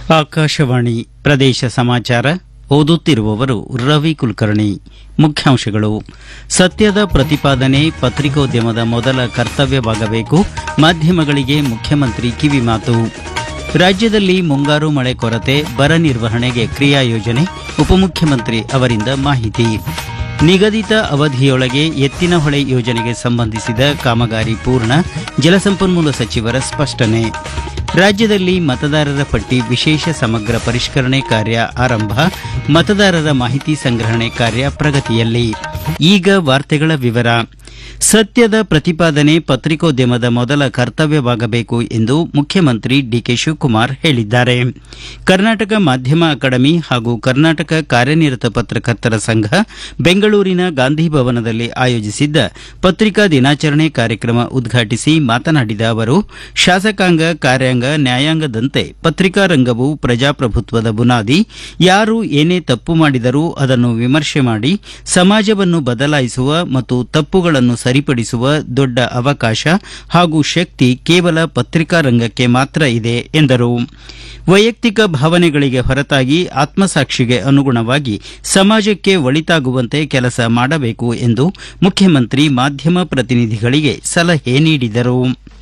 ಆಕಾಶವಾಣಿ ಪ್ರದೇಶ ಸಮಾಚಾರ ಓದುತ್ತಿರುವವರು ರವಿ ಕುಲಕರ್ಣಿ ಮುಖ್ಯಾಂಶಗಳು ಸತ್ಯದ ಪ್ರತಿಪಾದನೆ ಪತ್ರಿಕೋದ್ಯಮದ ಮೊದಲ ಕರ್ತವ್ಯವಾಗಬೇಕು ಮಾಧ್ಯಮಗಳಿಗೆ ಮುಖ್ಯಮಂತ್ರಿ ಕಿವಿಮಾತು ರಾಜ್ಯದಲ್ಲಿ ಮುಂಗಾರು ಮಳೆ ಕೊರತೆ ಬರ ನಿರ್ವಹಣೆಗೆ ಕ್ರಿಯಾ ಯೋಜನೆ ಉಪಮುಖ್ಯಮಂತ್ರಿ ಅವರಿಂದ ಮಾಹಿತಿ ನಿಗದಿತ ಅವಧಿಯೊಳಗೆ ಎತ್ತಿನಹೊಳೆ ಯೋಜನೆಗೆ ಸಂಬಂಧಿಸಿದ ಕಾಮಗಾರಿ ಪೂರ್ಣ ಜಲಸಂಪನ್ಮೂಲ ಸಚಿವರ ಸ್ಪಷ್ಟನೆ ರಾಜ್ಯದಲ್ಲಿ ಮತದಾರರ ಪಟ್ಟಿ ವಿಶೇಷ ಸಮಗ್ರ ಪರಿಷ್ಕರಣೆ ಕಾರ್ಯ ಆರಂಭ ಮತದಾರರ ಮಾಹಿತಿ ಸಂಗ್ರಹಣೆ ಕಾರ್ಯ ಪ್ರಗತಿಯಲ್ಲಿ ಈಗ ವಾರ್ತೆಗಳ ವಿವರ ಸತ್ಯದ ಪ್ರತಿಪಾದನೆ ಪತ್ರಿಕೋದ್ಯಮದ ಮೊದಲ ಕರ್ತವ್ಯವಾಗಬೇಕು ಎಂದು ಮುಖ್ಯಮಂತ್ರಿ ಡಿಕೆ ಶಿವಕುಮಾರ್ ಹೇಳಿದ್ದಾರೆ ಕರ್ನಾಟಕ ಮಾಧ್ಯಮ ಅಕಾಡೆಮಿ ಹಾಗೂ ಕರ್ನಾಟಕ ಕಾರ್ಯನಿರತ ಪತ್ರಕರ್ತರ ಸಂಘ ಬೆಂಗಳೂರಿನ ಗಾಂಧಿ ಭವನದಲ್ಲಿ ಆಯೋಜಿಸಿದ್ದ ಪತ್ರಿಕಾ ದಿನಾಚರಣೆ ಕಾರ್ಯಕ್ರಮ ಉದ್ಘಾಟಿಸಿ ಮಾತನಾಡಿದ ಅವರು ಶಾಸಕಾಂಗ ಕಾರ್ಯಾಂಗ ನ್ಯಾಯಾಂಗದಂತೆ ಪತ್ರಿಕಾ ರಂಗವು ಪ್ರಜಾಪ್ರಭುತ್ವದ ಬುನಾದಿ ಯಾರು ಏನೇ ತಪ್ಪು ಮಾಡಿದರೂ ಅದನ್ನು ವಿಮರ್ಶೆ ಮಾಡಿ ಸಮಾಜವನ್ನು ಬದಲಾಯಿಸುವ ಮತ್ತು ತಪ್ಪುಗಳನ್ನು ಸರಿಪಡಿಸುವ ದೊಡ್ಡ ಅವಕಾಶ ಹಾಗೂ ಶಕ್ತಿ ಕೇವಲ ಪತ್ರಿಕಾ ರಂಗಕ್ಕೆ ಮಾತ್ರ ಇದೆ ಎಂದರು ವೈಯಕ್ತಿಕ ಭಾವನೆಗಳಿಗೆ ಹೊರತಾಗಿ ಆತ್ಮಸಾಕ್ಷಿಗೆ ಅನುಗುಣವಾಗಿ ಸಮಾಜಕ್ಕೆ ಒಳಿತಾಗುವಂತೆ ಕೆಲಸ ಮಾಡಬೇಕು ಎಂದು ಮುಖ್ಯಮಂತ್ರಿ ಮಾಧ್ಯಮ ಪ್ರತಿನಿಧಿಗಳಿಗೆ ಸಲಹೆ ನೀಡಿದರು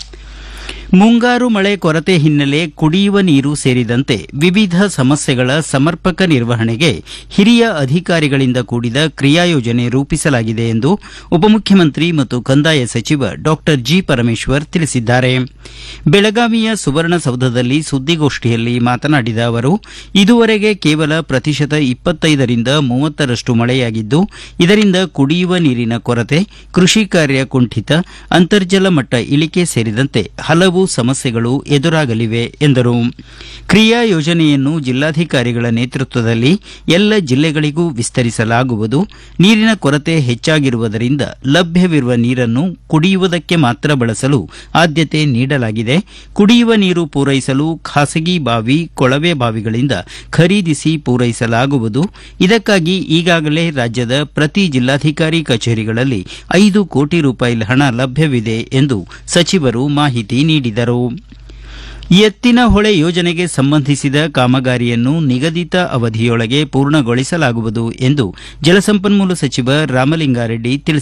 ಮುಂಗಾರು ಮಳೆ ಕೊರತೆ ಹಿನ್ನೆಲೆ ಕುಡಿಯುವ ನೀರು ಸೇರಿದಂತೆ ವಿವಿಧ ಸಮಸ್ಯೆಗಳ ಸಮರ್ಪಕ ನಿರ್ವಹಣೆಗೆ ಹಿರಿಯ ಅಧಿಕಾರಿಗಳಿಂದ ಕೂಡಿದ ಕ್ರಿಯಾಯೋಜನೆ ರೂಪಿಸಲಾಗಿದೆ ಎಂದು ಉಪಮುಖ್ಯಮಂತ್ರಿ ಮತ್ತು ಕಂದಾಯ ಸಚಿವ ಡಾಕ್ಟರ್ ಜಿ ಪರಮೇಶ್ವರ್ ತಿಳಿಸಿದ್ದಾರೆ ಬೆಳಗಾವಿಯ ಸುವರ್ಣಸೌಧದಲ್ಲಿ ಸುದ್ದಿಗೋಷ್ಠಿಯಲ್ಲಿ ಮಾತನಾಡಿದ ಅವರು ಇದುವರೆಗೆ ಕೇವಲ ಪ್ರತಿಶತ ಇಪ್ಪತ್ತೈದರಿಂದ ಮೂವತ್ತರಷ್ಟು ಮಳೆಯಾಗಿದ್ದು ಇದರಿಂದ ಕುಡಿಯುವ ನೀರಿನ ಕೊರತೆ ಕೃಷಿ ಕಾರ್ಯ ಕುಂಠಿತ ಅಂತರ್ಜಲ ಮಟ್ಟ ಇಳಿಕೆ ಸೇರಿದಂತೆ ಹಲವು ಸಮಸ್ಯೆಗಳು ಎದುರಾಗಲಿವೆ ಎಂದರು ಕ್ರಿಯಾ ಯೋಜನೆಯನ್ನು ಜಿಲ್ಲಾಧಿಕಾರಿಗಳ ನೇತೃತ್ವದಲ್ಲಿ ಎಲ್ಲ ಜಿಲ್ಲೆಗಳಿಗೂ ವಿಸ್ತರಿಸಲಾಗುವುದು ನೀರಿನ ಕೊರತೆ ಹೆಚ್ಚಾಗಿರುವುದರಿಂದ ಲಭ್ಯವಿರುವ ನೀರನ್ನು ಕುಡಿಯುವುದಕ್ಕೆ ಮಾತ್ರ ಬಳಸಲು ಆದ್ಯತೆ ನೀಡಲಾಗಿದೆ ಕುಡಿಯುವ ನೀರು ಪೂರೈಸಲು ಖಾಸಗಿ ಬಾವಿ ಕೊಳವೆ ಬಾವಿಗಳಿಂದ ಖರೀದಿಸಿ ಪೂರೈಸಲಾಗುವುದು ಇದಕ್ಕಾಗಿ ಈಗಾಗಲೇ ರಾಜ್ಯದ ಪ್ರತಿ ಜಿಲ್ಲಾಧಿಕಾರಿ ಕಚೇರಿಗಳಲ್ಲಿ ಐದು ಕೋಟಿ ರೂಪಾಯಿ ಹಣ ಲಭ್ಯವಿದೆ ಎಂದು ಸಚಿವರು ಮಾಹಿತಿ ನೀಡಿದರು ಎತ್ತಿನ ಹೊಳೆ ಯೋಜನೆಗೆ ಸಂಬಂಧಿಸಿದ ಕಾಮಗಾರಿಯನ್ನು ನಿಗದಿತ ಅವಧಿಯೊಳಗೆ ಪೂರ್ಣಗೊಳಿಸಲಾಗುವುದು ಎಂದು ಜಲಸಂಪನ್ಮೂಲ ಸಚಿವ ರಾಮಲಿಂಗಾರೆಡ್ಡಿ ತಿಳಿಸಿದ್ದಾರೆ